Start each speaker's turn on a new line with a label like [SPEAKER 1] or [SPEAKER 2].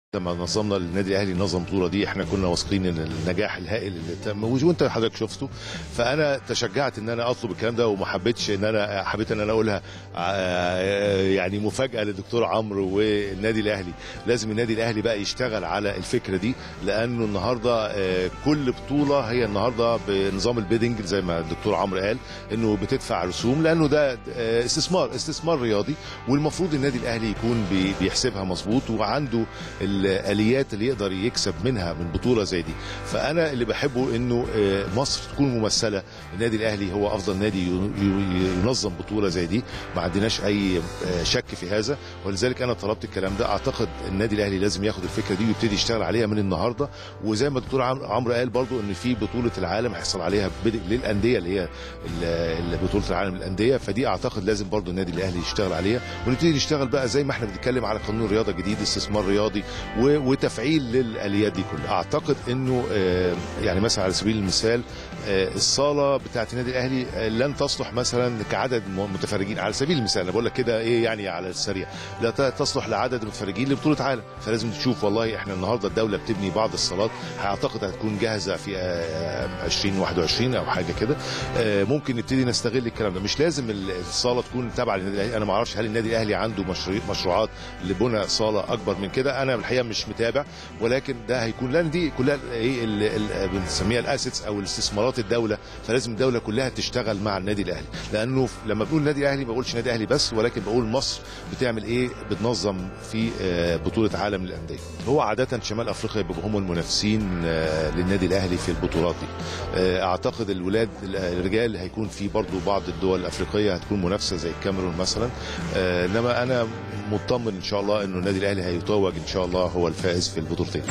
[SPEAKER 1] لما نظمنا النادي الاهلي نظم البطوله دي احنا كنا واثقين ان النجاح الهائل اللي تم وانت حضرتك شفته فانا تشجعت ان انا اطلب الكلام ده وما حبيتش ان انا حبيت ان انا اقولها آه، يعني مفاجاه للدكتور عمرو والنادي الاهلي لازم النادي الاهلي بقى يشتغل على الفكره دي لانه النهارده آه، كل بطوله هي النهارده بنظام البيدنج زي ما الدكتور عمرو قال انه بتدفع رسوم لانه ده آه، استثمار استثمار رياضي والمفروض النادي الاهلي يكون بي- بيحسبها مظبوط وعنده الاليات اللي يقدر يكسب منها من بطوله زي دي فانا اللي بحبه انه آه، مصر تكون ممثله النادي الاهلي هو افضل نادي ي- ي- ينظم بطوله زي دي ما عندناش اي آه، شك في هذا ولذلك انا طلبت الكلام ده اعتقد النادي الاهلي لازم ياخد الفكره دي ويبتدي يشتغل عليها من النهارده وزي ما الدكتور عم- عمرو قال برضو ان في بطوله العالم هيحصل عليها بدء للانديه اللي هي ال- ال- بطوله العالم للانديه فدي اعتقد لازم برضو النادي الاهلي يشتغل عليها ونبتدي نشتغل بقى زي ما احنا بنتكلم على قانون الرياضه جديد استثمار رياضي و- وتفعيل للاليات دي كلها اعتقد انه آه، يعني مثلا على سبيل المثال آه، الصاله بتاعه النادي الاهلي آه، لن تصلح مثلا كعدد م- متفرجين على سبيل المثال انا بقول لك كده ايه يعني على السريع لا ت- تصلح لعدد متفرجين لبطوله عالم فلازم تشوف والله احنا النهارده الدوله بتبني بعض الصالات اعتقد هتكون جاهزه في آه، 2021 او حاجه كده آه، ممكن نبتدي نستغل الكلام ده مش لازم ال- الصاله تكون تابعه للنادي الاهلي انا ما اعرفش هل النادي الاهلي عنده مشروع- مشروعات لبنى صاله اكبر من كده انا الحقيقه مش متابع ولكن ده هيكون لان دي كلها ايه ال- ال- بنسميها الاسيتس او الاستثمارات الدوله فلازم الدوله كلها تشتغل مع النادي الاهلي لانه ف- لما بنقول النادي الاهلي ما بقولش نادي اهلي بس ولكن بقول مصر بتعمل ايه بتنظم في آه، بطوله عالم للانديه هو عاده شمال افريقيا بيبقوا هم المنافسين آه، للنادي الاهلي في البطولات دي آه، اعتقد الولاد الرجال هيكون في برضو بعض الدول الافريقيه هتكون منافسه زي الكاميرون مثلا آه، انما انا مطمن ان شاء الله انه النادي الاهلي هيتوج ان شاء الله هو الفائز في البطولتين